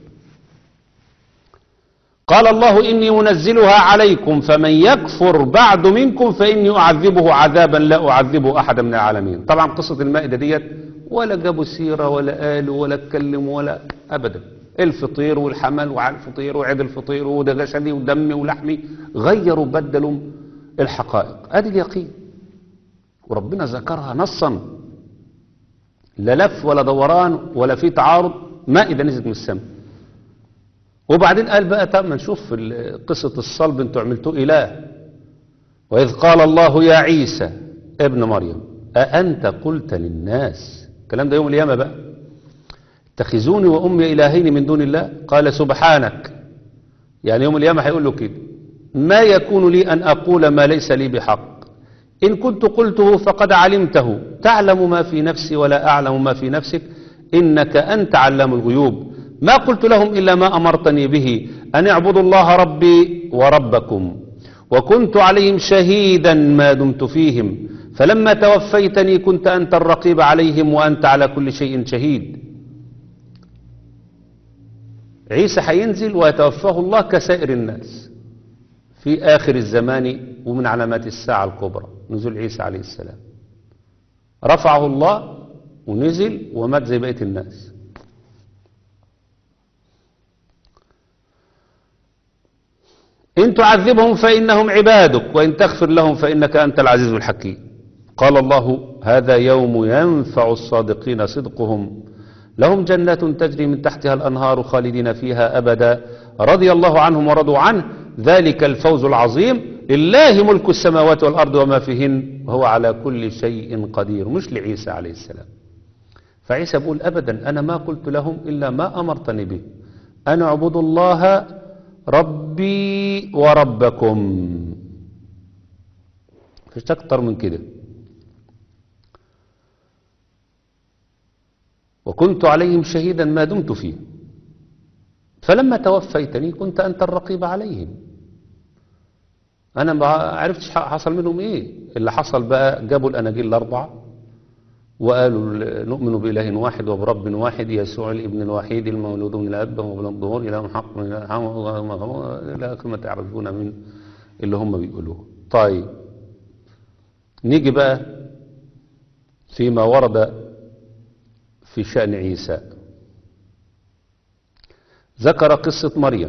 قال الله إني منزلها عليكم فمن يكفر بعد منكم فإني أعذبه عذابا لا أعذبه أحدا من العالمين طبعا قصة المائدة ديت ولا جابوا سيرة ولا قالوا ولا اتكلموا ولا أبدا الفطير والحمل وعلى الفطير وعيد الفطير وده جسدي ودمي ولحمي غيروا بدلوا الحقائق ادي اليقين وربنا ذكرها نصا لا لف ولا دوران ولا في تعارض مائدة نزلت من السماء وبعدين قال بقى طب ما نشوف ال- قصة الصلب انتوا عملتوه إله وإذ قال الله يا عيسى ابن مريم أأنت قلت للناس الكلام ده يوم القيامة بقى اتخذوني وأمي إلهين من دون الله قال سبحانك يعني يوم القيامة هيقول له كده ما يكون لي أن أقول ما ليس لي بحق إن كنت قلته فقد علمته تعلم ما في نفسي ولا أعلم ما في نفسك إنك أنت علام الغيوب ما قلت لهم إلا ما أمرتني به أن اعبدوا الله ربي وربكم وكنت عليهم شهيدا ما دمت فيهم فلما توفيتني كنت أنت الرقيب عليهم وأنت على كل شيء شهيد عيسى هينزل ويتوفاه الله كسائر الناس في آخر الزمان ومن علامات الساعة الكبرى نزول عيسى عليه السلام رفعه الله ونزل ومات زي بقية الناس إن تعذبهم فإنهم عبادك وإن تغفر لهم فإنك أنت العزيز الحكيم قال الله هذا يوم ينفع الصادقين صدقهم لهم جنات تجري من تحتها الأنهار خالدين فيها أبدا رضي الله عنهم ورضوا عنه ذلك الفوز العظيم لله ملك السماوات والأرض وما فيهن وهو على كل شيء قدير مش لعيسى عليه السلام فعيسى بيقول أبدا أنا ما قلت لهم إلا ما أمرتني به أن اعبدوا الله ربي وربكم فيش أكتر من كده وكنت عليهم شهيدا ما دمت فيه فلما توفيتني كنت أنت الرقيب عليهم أنا ما عرفتش حصل منهم إيه اللي حصل بقى جابوا الأناجيل الأربعة وقالوا نؤمن بإله واحد وبرب واحد يسوع الابن الوحيد المولود من الأب ومن الظهور إله حق من الحق إلى آخر ما تعرفون من اللي هم بيقولوه طيب نيجي بقى فيما ورد في شأن عيسى ذكر قصة مريم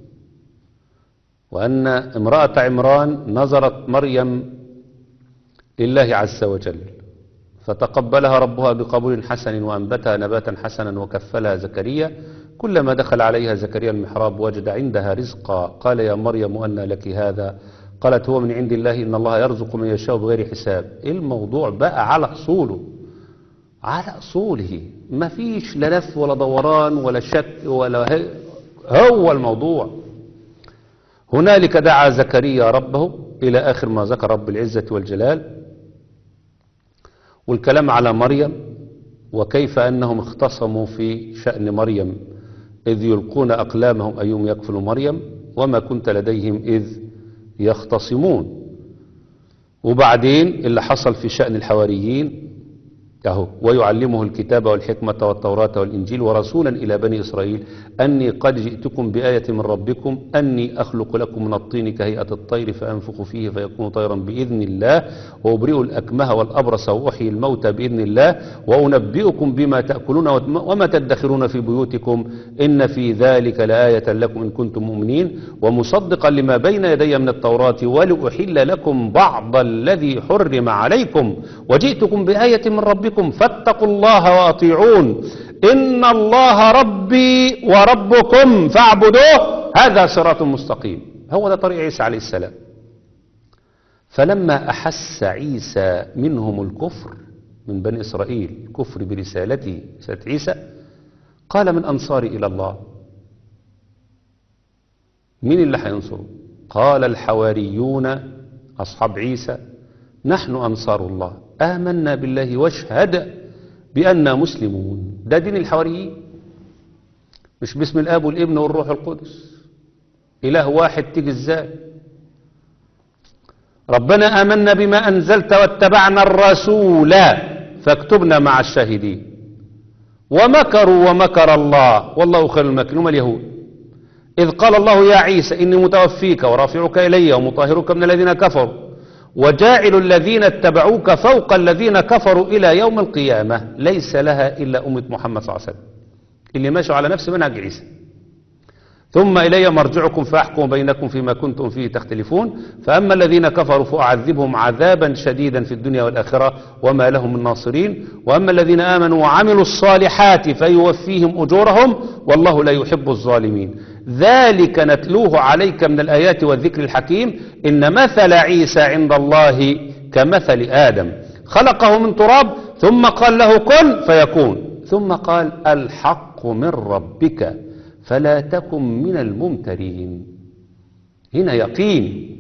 وأن امرأة عمران نظرت مريم لله عز وجل فتقبلها ربها بقبول حسن وأنبتها نباتا حسنا وكفلها زكريا كلما دخل عليها زكريا المحراب وجد عندها رزقا قال يا مريم أن لك هذا قالت هو من عند الله إن الله يرزق من يشاء بغير حساب الموضوع بقى على أصوله على أصوله ما فيش لا لف ولا دوران ولا شك ولا هو الموضوع هنالك دعا زكريا ربه إلى آخر ما ذكر رب العزة والجلال والكلام على مريم وكيف أنهم اختصموا في شأن مريم إذ يلقون أقلامهم أيهم يكفل مريم وما كنت لديهم إذ يختصمون وبعدين اللي حصل في شأن الحواريين اهو ويعلمه الكتاب والحكمة والتوراة والإنجيل ورسولا إلى بني إسرائيل أني قد جئتكم بآية من ربكم أني أخلق لكم من الطين كهيئة الطير فأنفخ فيه فيكون طيرا بإذن الله وأبرئ الأكمه والأبرص وأحيي الموتى بإذن الله وأنبئكم بما تأكلون وما تدخرون في بيوتكم إن في ذلك لآية لكم إن كنتم مؤمنين ومصدقا لما بين يدي من التوراة ولأحل لكم بعض الذي حرم عليكم وجئتكم بآية من ربكم ربكم فاتقوا الله وأطيعون إن الله ربي وربكم فاعبدوه هذا صراط مستقيم هو ده طريق عيسى عليه السلام فلما أحس عيسى منهم الكفر من بني إسرائيل الكفر برسالته رسالة عيسى قال من أنصاري إلى الله مين اللي هينصره قال الحواريون أصحاب عيسى نحن أنصار الله آمنا بالله واشهد بأننا مسلمون ده دين الحواريين مش باسم الآب والابن والروح القدس إله واحد تيجي ازاي ربنا آمنا بما أنزلت واتبعنا الرسول فاكتبنا مع الشاهدين ومكروا ومكر الله والله خير الماكرين هم اليهود إذ قال الله يا عيسى إني متوفيك ورافعك إلي ومطهرك من الذين كفروا وجاعل الذين اتبعوك فوق الذين كفروا إلى يوم القيامة ليس لها إلا أمة محمد صلى الله عليه وسلم اللي ماشوا على نفس منهج عيسى ثم إلي مرجعكم فأحكم بينكم فيما كنتم فيه تختلفون فأما الذين كفروا فأعذبهم عذابا شديدا في الدنيا والآخرة وما لهم من ناصرين وأما الذين آمنوا وعملوا الصالحات فيوفيهم أجورهم والله لا يحب الظالمين ذلك نتلوه عليك من الآيات والذكر الحكيم إن مثل عيسى عند الله كمثل آدم خلقه من تراب ثم قال له كن فيكون ثم قال الحق من ربك فلا تكن من الممترين هنا يقين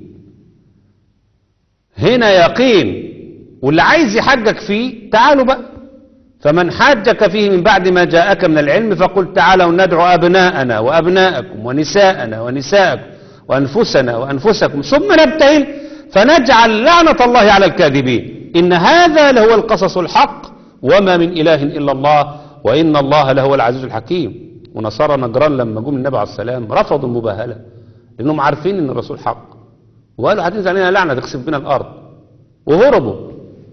هنا يقين واللي عايز يحجك فيه تعالوا بقى فمن حاجك فيه من بعد ما جاءك من العلم فقل تعالوا ندعو أبناءنا وأبناءكم ونساءنا ونساءكم وأنفسنا وأنفسكم ثم نبتهل فنجعل لعنة الله على الكاذبين إن هذا لهو القصص الحق وما من إله إلا الله وإن الله لهو العزيز الحكيم ونصارى نجران لما جم النبي عليه السلام رفضوا المباهلة لأنهم عارفين إن الرسول حق وقالوا هتنزل علينا لعنة تخسف بنا الأرض وهربوا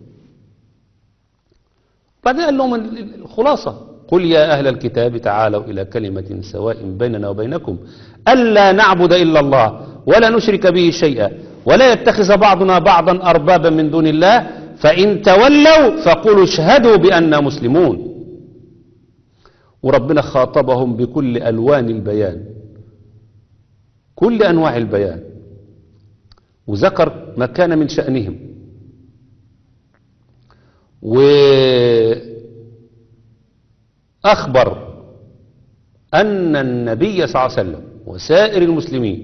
بعدين قال لهم الخلاصة قل يا أهل الكتاب تعالوا إلى كلمة سواء بيننا وبينكم ألا نعبد إلا الله ولا نشرك به شيئا ولا يتخذ بعضنا بعضا أربابا من دون الله فإن تولوا فقولوا اشهدوا بأننا مسلمون وربنا خاطبهم بكل ألوان البيان كل أنواع البيان وذكر ما كان من شأنهم وأخبر أن النبي صلى الله عليه وسلم وسائر المسلمين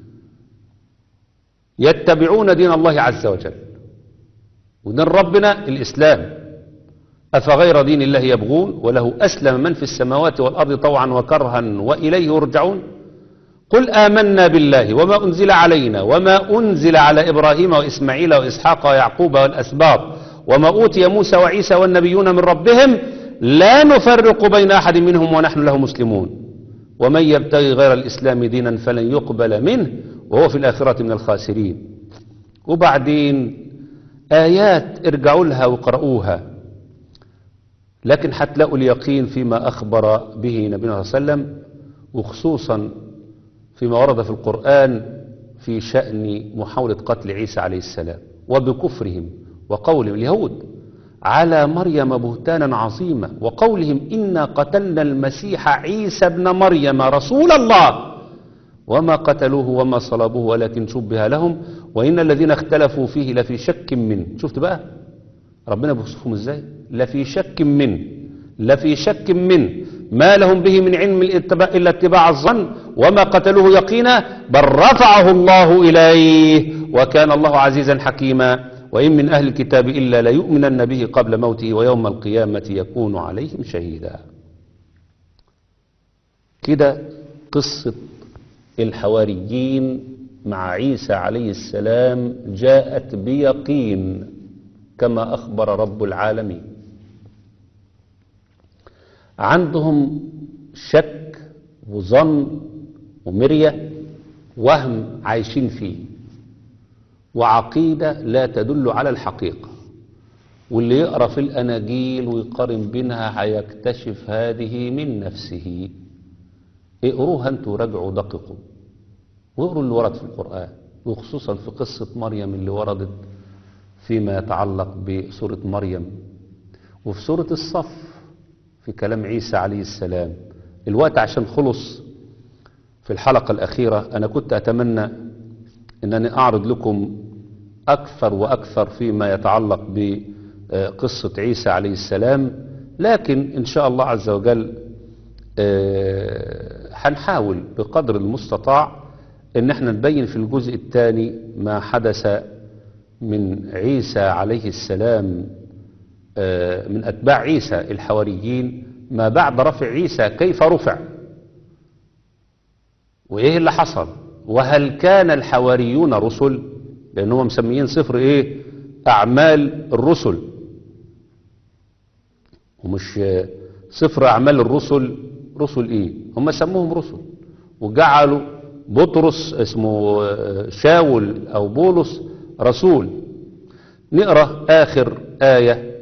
يتبعون دين الله عز وجل ودين ربنا الإسلام أفغير دين الله يبغون وله أسلم من في السماوات والأرض طوعا وكرها وإليه يرجعون قل آمنا بالله وما أنزل علينا وما أنزل على إبراهيم وإسماعيل وإسحاق ويعقوب والأسباط وما أوتي موسى وعيسى والنبيون من ربهم لا نفرق بين أحد منهم ونحن له مسلمون ومن يبتغي غير الإسلام دينا فلن يقبل منه وهو في الآخرة من الخاسرين وبعدين آيات ارجعوا لها وقرؤوها لكن هتلاقوا اليقين فيما أخبر به نبينا صلى الله عليه وسلم وخصوصا فيما ورد في القرآن في شأن محاولة قتل عيسى عليه السلام وبكفرهم وقولهم اليهود على مريم بهتانا عظيما وقولهم إنا قتلنا المسيح عيسى ابن مريم رسول الله وما قتلوه وما صلبوه ولكن شبه لهم وإن الذين اختلفوا فيه لفي شك منه شفت بقى ربنا بيوصفهم ازاي لفي شك منه لفي شك منه ما لهم به من علم الاتباع إلا اتباع الظن وما قتلوه يقينا بل رفعه الله إليه وكان الله عزيزا حكيما وإن من أهل الكتاب إلا ليؤمنن به قبل موته ويوم القيامة يكون عليهم شهيدا كده قصة الحواريين مع عيسى عليه السلام جاءت بيقين كما أخبر رب العالمين عندهم شك وظن ومرية وهم عايشين فيه وعقيدة لا تدل على الحقيقة واللي يقرأ في الأناجيل ويقارن بينها هيكتشف هذه من نفسه اقروها انتوا راجعوا دققوا واقروا اللي ورد في القرآن وخصوصا في قصة مريم اللي وردت فيما يتعلق بسورة مريم وفي سورة الصف في كلام عيسى عليه السلام الوقت عشان خلص في الحلقة الأخيرة أنا كنت أتمنى أنني أعرض لكم أكثر وأكثر فيما يتعلق بقصة عيسى عليه السلام لكن إن شاء الله عز وجل هنحاول بقدر المستطاع ان احنا نبين في الجزء الثاني ما حدث من عيسى عليه السلام من اتباع عيسى الحواريين ما بعد رفع عيسى كيف رفع وايه اللي حصل وهل كان الحواريون رسل لانهم مسميين صفر ايه اعمال الرسل ومش صفر اعمال الرسل رسل ايه هم سموهم رسل وجعلوا بطرس اسمه شاول او بولس رسول نقرا اخر ايه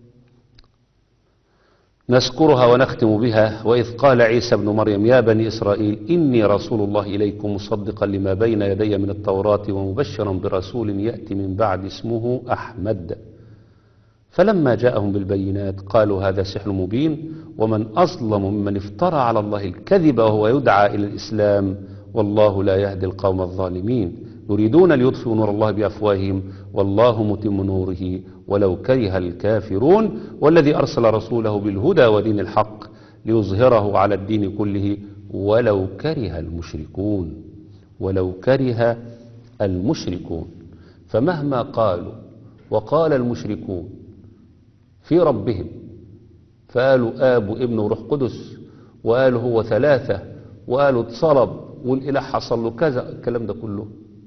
نذكرها ونختم بها واذ قال عيسى ابن مريم يا بني اسرائيل اني رسول الله اليكم مصدقا لما بين يدي من التوراه ومبشرا برسول ياتي من بعد اسمه احمد فلما جاءهم بالبينات قالوا هذا سحر مبين ومن أظلم ممن افترى على الله الكذب وهو يدعى إلى الإسلام والله لا يهدي القوم الظالمين يريدون ليطفئوا نور الله بأفواههم والله متم نوره ولو كره الكافرون والذي أرسل رسوله بالهدى ودين الحق ليظهره على الدين كله ولو كره المشركون ولو كره المشركون فمهما قالوا وقال المشركون في ربهم فقالوا آب وابن وروح قدس وقالوا هو ثلاثة وقالوا اتصلب والإله حصل له كذا الكلام ده كله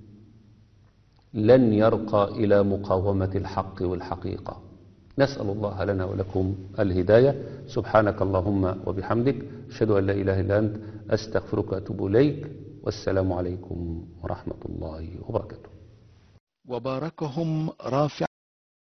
لن يرقى إلى مقاومة الحق والحقيقة نسأل الله لنا ولكم الهداية سبحانك اللهم وبحمدك أشهد أن لا إله إلا أنت أستغفرك وأتوب إليك والسلام عليكم ورحمة الله وبركاته وباركهم رافع